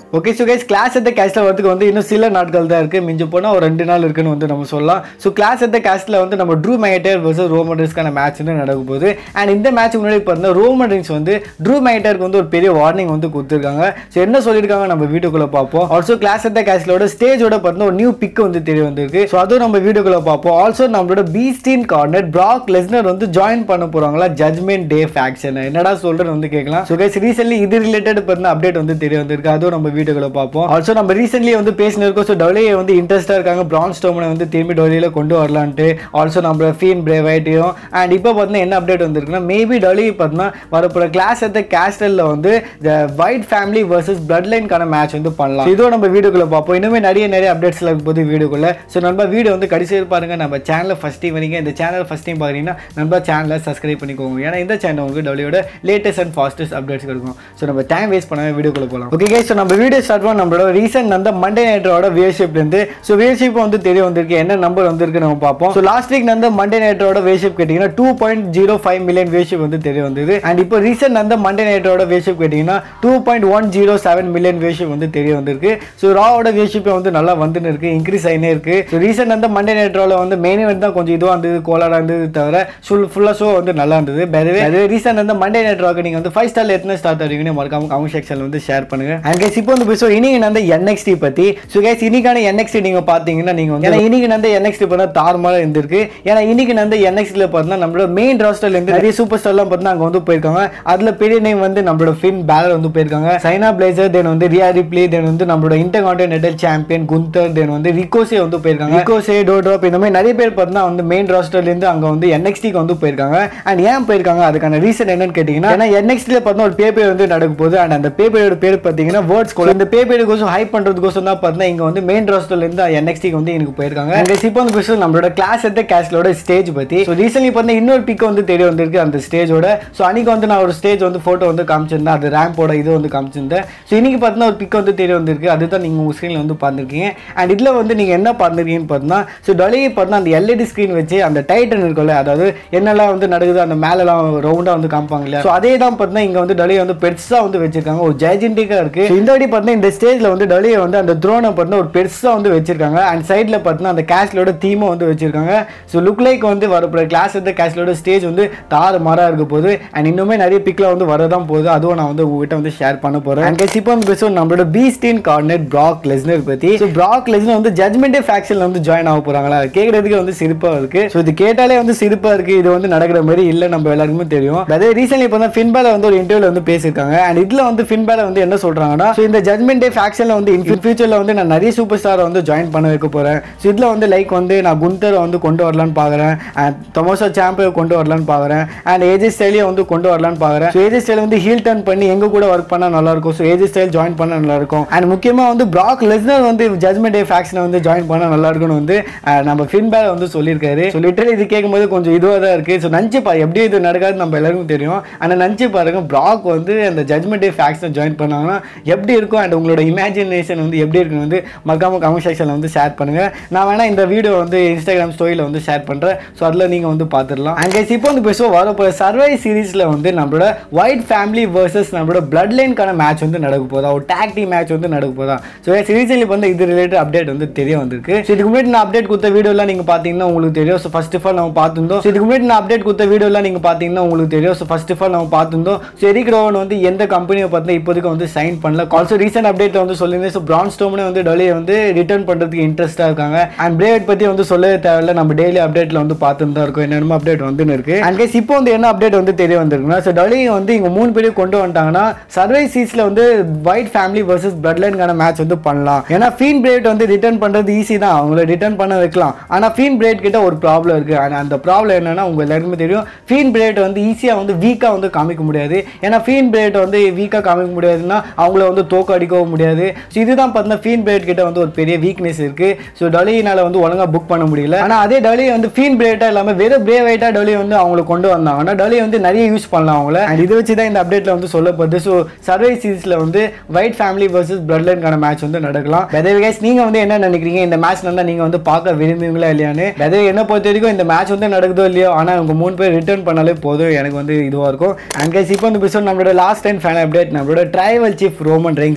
okay so guys class எத்த கேஸ்ட்டில் வரதுக்கு வந்து இன்னும் சில நாட்கள் தான் இருக்குது மிஞ்சி போனால் ஒரு ரெண்டு நாள் இருக்குன்னு வந்து நம்ம சொல்லலாம் ஸோ கிளாஸ் எத்த கேஸ்ட்டில் வந்து நம்ம ட்ரூ மைட்டர் வர்சஸ் ரோமன் ரிங்ஸ்க்கான மேட்ச் வந்து நடக்க போகுது அண்ட் இந்த மேட்ச் முன்னாடி பார்த்தீங்கன்னா ரோமன் ரிங்ஸ் வந்து ட்ரூ மைட்டருக்கு வந்து ஒரு பெரிய வார்னிங் வந்து கொடுத்துருக்காங்க ஸோ என்ன சொல்லியிருக்காங்க நம்ம வீடியோக்குள்ளே பார்ப்போம் ஆல்சோ கிளாஸ் எத்த கேஸ்டிலோட ஸ்டேஜோட பார்த்தீங்கன்னா ஒரு நியூ பிக் வந்து தெரிய வந்திருக்கு ஸோ அதுவும் நம்ம வீடியோக்குள்ளே பார்ப்போம் ஆல்சோ நம்மளோட பீஸ்டீன் கார்னர் பிராக் லெஸ்னர் வந்து ஜாயின் பண்ண போகிறாங்களா ஜட்மெண்ட் டே ஃபேக்ஷன் என்னடா சொல்கிறேன்னு வந்து கேட்கலாம் ஸோ கைஸ் ரீசென்ட்லி இது ரிலேட்டட் பார்த்தீங்கன்னா அப்டேட் வந்து தெரிய வந்திருக்கு அதுவும் நம்ம வீடியோக்குள்ள பார்ப்போம் ஆல்சோ நம்ம ரீசென்ட்லி வந்து பேசினிருக்கோம் ஸோ டொலியை வந்து இன்ட்ரெஸ்ட்டாக இருக்காங்க பிரான் ஸ்டோமனை வந்து திரும்பி டொலியில் கொண்டு வரலான்ட்டு ஆல்சோ நம்ம ஃபீன் பிரேவைட்டையும் அண்ட் இப்போ பார்த்தீங்கன்னா என்ன அப்டேட் வந்திருக்குன்னா மேபி டொலி பார்த்தீங்கன்னா வரப்போகிற கிளாஸ் அட் கேஸ்டலில் வந்து the white family versus blood லைன்கான மேட்ச் வந்து பண்ணலாம் இதோ நம்ம வீடியோக்குள்ள பார்ப்போம் இன்னுமே நிறைய நிறைய அப்டேட்ஸ்ல போது வீடியோக்குள்ள ஸோ நம்ம வீடியோ வந்து கடைசி வரை பாருங்க நம்ம சேனலை ஃபஸ்ட் டைம் வரீங்க இந்த சேனல் ஃபஸ்ட் டைம் பார்க்குறீங்கன்னா நம்ம சேனலை சப்ஸ்கிரைப் பண்ணிக்கோங்க ஏன்னா இந்த சேனல் உங்களுக்கு டொலியோட லேட்டஸ்ட் அண்ட் ஃபாஸ்டஸ்ட் அப்டேட்ஸ் கிடைக்கும் ஸோ நம்ம டைம் வேஸ்ட் பண்ணாம வீடியோக்குள்ள போகலாம் ஓகே கைஸ் ஸோ நம்ம வீடியோ ஸ்டார்ட் பண்ண நம்மளோட ரீசெண்ட் அந்த மண்டே நைட்டரோட வியர்ஷிப்லேருந்து ஸோ வியர்ஷிப் வந்து தெரிய வந்திருக்கு என்ன நம்பர் வந்திருக்கு நம்ம பார்ப்போம் ஸோ லாஸ்ட் வீக் அந்த மண்டே நைட்டரோட வியர்ஷிப் கேட்டிங்கன்னா two point zero five million viewership வந்து தெரிய வந்தது அண்ட் இப்போ ரீசெண்ட் அந்த மண்டே நைட்டரோட வியர்ஷிப் கேட்டிங்கன்னா two point one zero seven million viewership வந்து தெரிய வந்திருக்கு ஸோ ராவோட வியர்ஷிப் வந்து நல்லா வந்துன்னு இருக்கு இன்க்ரீஸ் ஆகினே இருக்கு ஸோ ரீசெண்ட் அந்த மண்டே நைட்டரோட வந்து மெயின் event தான் கொஞ்சம் இதுவாக இருந்தது கோலாடாக இருந்தது தவிர ஃபுல் ஃபுல்லாக ஷோ வந்து நல்லா இருந்தது பெருவே அது ரீசெண்ட் அந்த மண்டே நைட்ரோக்கு நீங்கள் வந்து ஃபைவ் ஸ்டார் எத்தனை ஸ்டார் தருவீங்கன்னு மறக்காம கமெண்ட் செக்ஷனில் வந்து ஷேர் பண்ணுங்க அண்ட் கைஸ் இப்போ வந்து பேசுவோம் இன்னைக்கு அந்த NXT பற்றி ஸோ கைஸ் இன்னைக்கான NXT நீங்கள் பார்த்தீங்கன்னா நீங்கள் வந்து ஏன்னா இன்னைக்கு அந்த NXT பார்த்தா தாறுமாறாக இருந்திருக்கு ஏன்னா இன்னைக்கு அந்த NXTல பார்த்தீங்கன்னா நம்மளோட மெயின் ராஸ்டர்ல இருந்து நிறைய சூப்பர் ஸ்டார்லாம் பார்த்தீங்கன்னா அங்கே வந்து போயிருக்காங்க அதில் பெரிய நேம் வந்து நம்மளோட ஃபின் பேலர் வந்து போயிருக்காங்க சைனா பிளேசர் தென் வந்து ரியா ரிப்ளி தென் வந்து நம்மளோட intercontinental champion Gunther then வந்து ரிகோசே வந்து போயிருக்காங்க ரிகோசே டோட்ராப் இந்த மாதிரி நிறைய பேர் பார்த்தீங்கன்னா வந்து மெயின் ராஸ்டர்ல இருந்து அங்கே வந்து NXT-க்கு வந்து போயிருக்காங்க அண்ட் ஏன் போயிருக்காங்க அதுக்கான ரீசன் என்னன்னு கேட்டிங்கன்னா ஏன்னா NXT-ல பார்த்தீங்கன்னா ஒரு பேப்பர் வந்து நடக்க போகுது அண்ட் அந்த பேப்பரோட பேர் பார்த்தீங்கன்னா வேர்ட்ஸ் கோல் இந்த பேப்பருக்கோசம் ஹைப் பண்ணுறதுக்கோசம் தான் பார்த்தீங்கன்னா இங்கே வந்து மெயின் ராஸ்டர்ல இருந்து NXT-க்கு வந்து எனக்கு போயிருக்காங்க அண்ட் இப்போ வந்து பேசுறது நம்மளோட கிளாஸ் எடுத்த கேஸ்லோட ஸ்டேஜ் பற்றி ஸோ ரீசென்ட்லி பார்த்தீங்கன்னா இன்னொரு பிக் வந்து தெரிய வந்திருக்கு அந்த ஸ்டேஜோட ஸோ அன்னைக்கு வந்து நான் ஒரு ஸ்டேஜ் வந்து ஃபோட்டோ வந்து காமிச்சிருந்தேன் அது ரேம்போட இது வந்து காமிச்சிருந்தேன் ஸோ இன்னைக்கு பார்த்தீங்கன்னா ஒரு பிக் வந்து தெரிய வந்திருக்கு அதுதான் நீங்கள் உங்கள் ஸ்க்ரீனில் வந்து பார்த்துருக்கீங்க அண்ட் இதில் வந்து நீங்கள் என்ன பார்த்துருக்கீங்கன்னு பார்த்தீங்கன்னா ஸோ டொலியை பார்த்தீங்கன்னா அந்த எல்இடி ஸ்க்ரீன் வச்சு அந்த டைட்டன் இருக்கும்ல அதாவது என்னெல்லாம் வந்து நடக்குது அந்த மேலெல்லாம் ரவுண்டாக வந்து காமிப்பாங்க இல்லையா ஸோ அதே தான் பார்த்தீங்கன்னா இங்கே வந்து டொலியை வந்து பெருசாக வந்து வச்சிருக்காங்க ஒரு ஜெயஜென்டிக்காக இருக்கு So இந்த வாட்டி பார்த்தீங்கன்னா இந்த ஸ்டேஜில் வந்து டொலியை வந்து அந்த த்ரோனை பார்த்தீங்கன்னா ஒரு பெருசாக வந்து வச்சிருக்காங்க அண்ட் சைடில் பார்த்தீங்கன்னா அந்த கேஸ்லோட தீமை வந்து வச்சிருக்காங்க ஸோ லுக் லைக் வந்து வரப்போகிற கிளாஸ் எடுத்த கேஸ்லோட ஸ்டேஜ் வந்து தாறு மாறாக இருக்க போகுது அண்ட் இன்னுமே நிறைய பிக்கில் வந்து வரதான் போகுது அதுவும் நான் வந்து உங்ககிட்ட வந்து ஷேர் பண்ண போகிறேன் அண்ட் guys, இப்போ வந்து பேசுவோம் நம்மளோட பீஸ்டீன் கார்னெட் பிராக் லெஸ்னர் பற்றி ஸோ பிராக் லெஸ்னர் வந்து ஜட்மெண்டே ஃபேக்ஷனில் வந்து ஜாயின் ஆக போகிறாங்களா கேட்குறதுக்கு வந்து சிரிப்பாக இருக்கு ஸோ இது கேட்டாலே வந்து சிரிப்பாக இருக்கு இது வந்து நடக்கிற மாதிரி இல்லை நம்ம எல்லாருக்குமே தெரியும் அதே ரீசென்ட்லி இப்போ தான் ஃபின்பேல வந்து ஒரு இன்டர்வியூல வந்து பேசியிருக்காங்க அண்ட் இதில் வந்து ஃபின்பேல வந்து என்ன சொல்கிறாங்கன்னா ஸோ இந்த ஜட்மெண்ட் டே ஃபேக்ஷனில் வந்து இன் ஃபியூச்சரில் வந்து நான் நிறைய சூப்பர் ஸ்டாரை வந்து ஜாயின் பண்ண வைக்க போகிறேன் ஸோ இதில் வந்து லைக் வந்து நான் குந்தரை வந்து கொண்டு வரலான்னு பார்க்குறேன் அண்ட் தொமோசோ சாம்பியை கொண்டு வரலான்னு பார்க்குறேன் அண்ட் ஏஜி ஸ்டைலியை வந்து கொண்டு வரலான்னு பார்க்குறேன் ஸோ ஏஜி ஸ்டைல் வந்து ஹீல் டர்ன் பண்ணி எங்க கூட ஒர்க் பண்ணால் நல்லா இருக்கும் ஸோ ஏஜி ஸ்டைல் ஜாயின் பண்ண நல்லா இருக்கும் அண்ட் முக்கியமாக வந்து பிராக் லெஸ்னர் வந்து ஜட்மெண்ட் டே ஃபேக்ஷனை வந்து ஜாயின் பண்ணால் நல்லா இருக்கும்னு வந்து அஹ், நம்ம ஃபின்பேல வந்து சொல்லியிருக்காரு ஸோ லிட்டரலி இது கேட்கும்போது கொஞ்சம் இதுவாக தான் இருக்குது ஸோ நினச்சி பா எப்படி இது நடக்காது நம்ம எல்லாருக்கும் தெரியும் ஆனால் நினச்சி பாருங்க பிராக் வந்து அந்த ஜட்மெண்ட் டே ஃபேக்ஷனை ஜாயின் பண்ணாங்கன்னா எப்படி இருக்கும் அண்ட் உங்களோட இமேஜினேஷன் வந்து எப்படி இருக்குன்னு வந்து மறக்காம கமெண்ட் செக்ஷனில் வந்து ஷேர் பண்ணுங்க நான் வேணா இந்த வீடியோ வந்து இன்ஸ்டாகிராம் ஸ்டோரியில் வந்து ஷேர் பண்ணுறேன் ஸோ அதில் நீங்கள் வந்து பார்த்துடலாம் அங்கே இப்போ வந்து பேசுவோம் வரப்போகிற சர்வை சீரீஸில் வந்து நம்மளோட ஒயிட் ஃபேமிலி வர்சஸ் நம்மளோட பிளட் லைன்கான மேட்ச் வந்து நடக்க போதா ஒரு டேக் டீம் மேட்ச் வந்து நடக்க போதா ஸோ ரீசன்லி வந்து இது ரிலேட்டட் அப்டேட் வந்து தெரிய வந்திருக்கு ஸோ இதுக்கு முன்னாடி நான் அப்டேட் கொடுத்த வீடியோலாம் நீங்கள் பார்த்தீங்கன்னா உங்களுக்கு தெரியும் ஸோ ஃபர்ஸ்ட் ஆஃப் ஆல் நம்ம பார்த்துருந்தோம் ஸோ இதுக்கு முன்னாடி நான் அப்டேட் கொடுத்த வீடியோலாம் நீங்கள் பார்த்தீங்கன்னா உங்களுக்கு தெரியும் ஸோ ஃபர்ஸ்ட் ஆஃப் ஆல் நம்ம பார்த்துருந்தோம் ஸோ எரிக் ரோவன் வந்து எந்த கம்பெனியை பார்த்து இப்போதைக்கு வந்து சைன் பண்ணல ஆல்சோ ரீசெண்ட் அப்டேட்டில் வந்து சொல்லியிருந்தேன் ஸோ பிரான் ஸ்டோம்னே வந்து டொலியை வந்து ரிட்டர்ன் பண்ணுறதுக்கு இன்ட்ரெஸ்ட்டாக இருக்காங்க அண்ட் பிரேவட் பற்றி வந்து சொல்லவே தேவையில்ல நம்ம டெய்லி அப்டேட்டில் வந்து பார்த்துட்டு தான் இருக்கோம் என்னென்ன அப்டேட் வந்துன்னு இருக்கு அண்ட் guys, இப்போ வந்து என்ன அப்டேட் வந்து தெரிய வந்திருக்குன்னா ஸோ டொலி வந்து இங்கே மூணு பேரையும் கொண்டு வந்துட்டாங்கன்னா சர்வை சீஸில் வந்து ஒயிட் ஃபேமிலி வர்சஸ் பிளட் லைன்கான மேட்ச் வந்து பண்ணலாம் ஏன்னா ஃபீன் பிரேட் வந்து ரிட்டர்ன் பண்ணுறது ஈஸி தான் அவங்கள ரிட்டர்ன் பண்ண வைக்கலாம் ஆனால் ஃபீன் பிரேட் கிட்ட ஒரு ப்ராப்ளம் இருக்குது அண்ட் அந்த ப்ராப்ளம் என்னன்னா உங்க எல்லாருக்குமே தெரியும் ஃபீன் பிரேட் வந்து ஈஸியாக வந்து வீக்காக வந்து காமிக்க முடியாது ஏன்னா ஃபீன் பிரேட் வந்து வீக்காக காமிக்க முடியாதுன்னா அவங்கள வந்து தோக்க அடிக்கவும் முடியாது ஸோ இதுதான் பார்த்தீங்கன்னா ஃபீன் பிரேட் கிட்ட வந்து ஒரு பெரிய வீக்னஸ் இருக்குது ஸோ டொலியினால் வந்து ஒழுங்காக புக் பண்ண முடியல ஆனால் அதே டொலி வந்து ஃபீன் பிரேட்டாக இல்லாமல் வெறும் பிரே வெயிட்டாக டொலி வந்து அவங்கள கொண்டு வந்தாங்கன்னா டொலி வந்து நிறைய யூஸ் பண்ணலாம் அவங்கள அண்ட் இதை வச்சு தான் இந்த அப்டேட்டில் வந்து சொல்லப்படுது ஸோ சர்வை சீரீஸில் வந்து ஒயிட் ஃபேமிலி வர்சஸ் பிளட் லைன்கான மேட்ச் வந்து நடக்கலாம் வெதவி கைஸ் நீங்கள் வந்து என்ன நினைக்கிறீங்க இந்த மேட்ச் நல்லா நீங்கள் வந்து பார்க்க விரும்புவீங்களா இல்லையான்னு வெதவி என்ன பொறுத்த வரைக்கும் இந்த மேட்ச் வந்து நடக்குதோ இல்லையோ ஆனால் இவங்க மூணு பேர் ரிட்டர்ன் பண்ணாலே போதும் எனக்கு வந்து இதுவாக இருக்கும் அண்ட் கைஸ் இப்போ வந்து பிசோட் நம்மளோட லாஸ்ட் டைம் ஃபேன் அப்டேட் நம்மளோட tribal chief Roman Reigns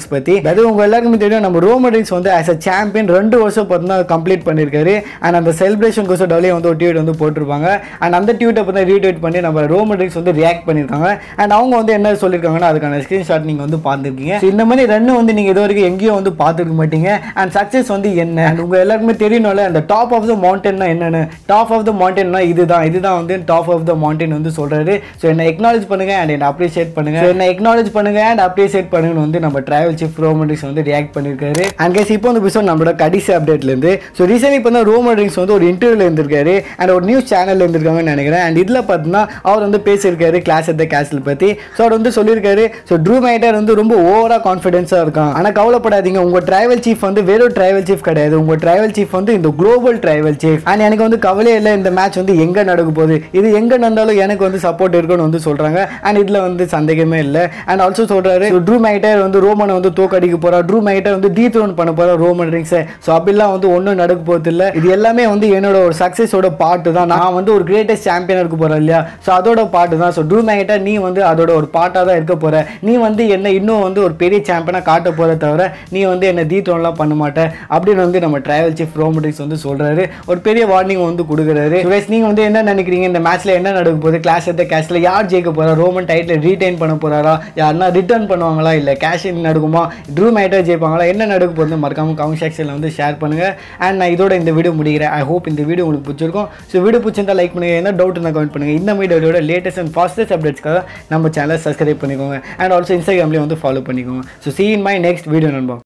Reigns பற்றி அது உங்க எல்லாருக்குமே தெரியும் நம்ம ரோமன் ரிங்ஸ் வந்து ஆஸ் அ சாம்பியன் ரெண்டு வருஷம் பார்த்தீங்கன்னா கம்ப்ளீட் பண்ணியிருக்காரு அண்ட் அந்த செலிப்ரேஷன் கோசம் டவுலே வந்து ஒரு டியூட் வந்து போட்டிருப்பாங்க அண்ட் அந்த டியூட்டை பற்றி ரீட்வீட் பண்ணி நம்ம ரோமன் ரிங்ஸ் வந்து ரியாக்ட் பண்ணியிருக்காங்க அண்ட் அவங்க வந்து என்ன சொல்லியிருக்காங்கன்னா அதுக்கான ஸ்க்ரீன்ஷாட் நீங்கள் வந்து பார்த்துருக்கீங்க So, இந்த மாதிரி ரன் வந்து நீங்கள் இது வரைக்கும் எங்கேயும் வந்து பார்த்துருக்க மாட்டீங்க அண்ட் சக்ஸஸ் வந்து என்ன அண்ட் உங்கள் எல்லாருக்குமே தெரியணும்ல அந்த டாப் ஆஃப் த மவுண்டன்னா என்னென்னு டாப் ஆஃப் த மவுண்டன்னா இதுதான் இதுதான் வந்து டாப் ஆஃப் த மவுண்டன் வந்து சொல்கிறாரு ஸோ என்னை எக்னாலேஜ் பண்ணுங்க அண்ட் என்னை அப்ரிஷியேட் பண்ணுங்க So, என்னை எக்னாலேஜ் பண்ணுங்க அண்ட் அப்ரிஷியேட் பண்ணுங்கன்னு வந்து நம்ம டிராவல் சீஃப் ரோமன்ரிக்ஸ் வந்து ரியாக்ட் பண்ணியிருக்காரு அண்ட் கேஸ் இப்போ வந்து பிசோட் நம்மளோட கடைசி அப்டேட்லேருந்து ஸோ ரீசென்ட் இப்போ தான் ரோமன்ரிக்ஸ் வந்து ஒரு இன்டர்வியூல இருந்திருக்காரு அண்ட் ஒரு நியூஸ் சேனல்ல இருந்திருக்காங்கன்னு நினைக்கிறேன் அண்ட் இதில் பார்த்தீங்கன்னா அவர் வந்து பேசியிருக்காரு கிளாஸ் எத்த கேஸ்டில் பற்றி ஸோ அவர் வந்து சொல்லியிருக்காரு ஸோ ட்ரூ மைட்டர் வந்து ரொம்ப ஓவராக கான்ஃபிடென்ஸாக இருக்கான் ஆனால் கவலைப்படாதீங்க உங்கள் டிராவல் சீஃப் வந்து வெறும் டிராவல் சீஃப் கிடையாது உங்கள் டிராவல் சீஃப் வந்து இந்த குளோபல் டிராவல் சீஃப் அண்ட் எனக்கு வந்து கவலையே இல்லை இந்த மேட்ச் வந்து எங்கே நடக்க போகுது இது எங்கே நடந்தாலும் எனக்கு வந்து சப்போர்ட் இருக்குன்னு வந்து சொல்கிறாங்க அண்ட் இதில் வந்து சந்தேகமே இல்லை அண்ட் ஆல்சோ சொல்கிறாரு ட்ரூ மைட்டர் வந்து ரோமனை வந்து தோக்கடிக்க போறா ட்ரூ மைட்டர் வந்து டீ த்ரோன் பண்ண போறா ரோமன் ரிங்ஸை ஸோ அப்படிலாம் வந்து ஒன்றும் நடக்க போகிறது இல்லை இது எல்லாமே வந்து என்னோட ஒரு சக்ஸஸோட பாட்டு தான் நான் வந்து ஒரு கிரேட்டஸ்ட் சாம்பியன் இருக்க போகிறேன் இல்லையா ஸோ அதோட பாட்டு தான் ஸோ ட்ரூ மைட்டர் நீ வந்து அதோட ஒரு பாட்டாக தான் இருக்க போற நீ வந்து என்ன இன்னும் வந்து ஒரு பெரிய சாம்பியனாக காட்ட போகிற தவிர நீ வந்து என்ன டீ த்ரோன்லாம் பண்ண மாட்ட அப்படின்னு வந்து நம்ம டிராவல் சீஃப் ரோமடிக்ஸ் வந்து சொல்கிறாரு ஒரு பெரிய வார்னிங் வந்து கொடுக்குறாரு சுரேஷ் நீங்கள் வந்து என்ன நினைக்கிறீங்க இந்த மேட்ச்சில் என்ன நடக்க போகுது கிளாஸ் எடுத்த கேஷில் யார் ஜெயிக்க போறா ரோமன் டைட்டில் ரீடைன் பண்ண போறாரா யாருன்னா ரிட்டர்ன் பண்ணுவாங்களா இல்லை கேஷ் இன் நடக்குமா ட்ரூ மேட்டர் ஜெயிப்பாங்களா என்ன நடக்க போகுது மறக்காம கமெண்ட் செக்ஷனில் வந்து ஷேர் பண்ணுங்க அண்ட் நான் இதோட இந்த வீடியோ முடிக்கிறேன் ஐ ஹோப் இந்த வீடியோ உங்களுக்கு பிடிச்சிருக்கும் ஸோ வீடியோ பிடிச்சிருந்தா லைக் பண்ணுங்க என்ன டவுட் இருந்தால் கமெண்ட் பண்ணுங்க இந்த வீடியோட லேட்டஸ்ட் அண்ட் ஃபாஸ்டஸ்ட் அப்டேட்ஸ்க்காக நம்ம சேனலை சப்ஸ்கிரைப் பண்ணிக்கோங்க அண்ட் ஆல்சோ இன்ஸ்டாகிராம்லேயே வந்து ஃபாலோ பண்ணிக்கோங்க so see you in my next video நண்பா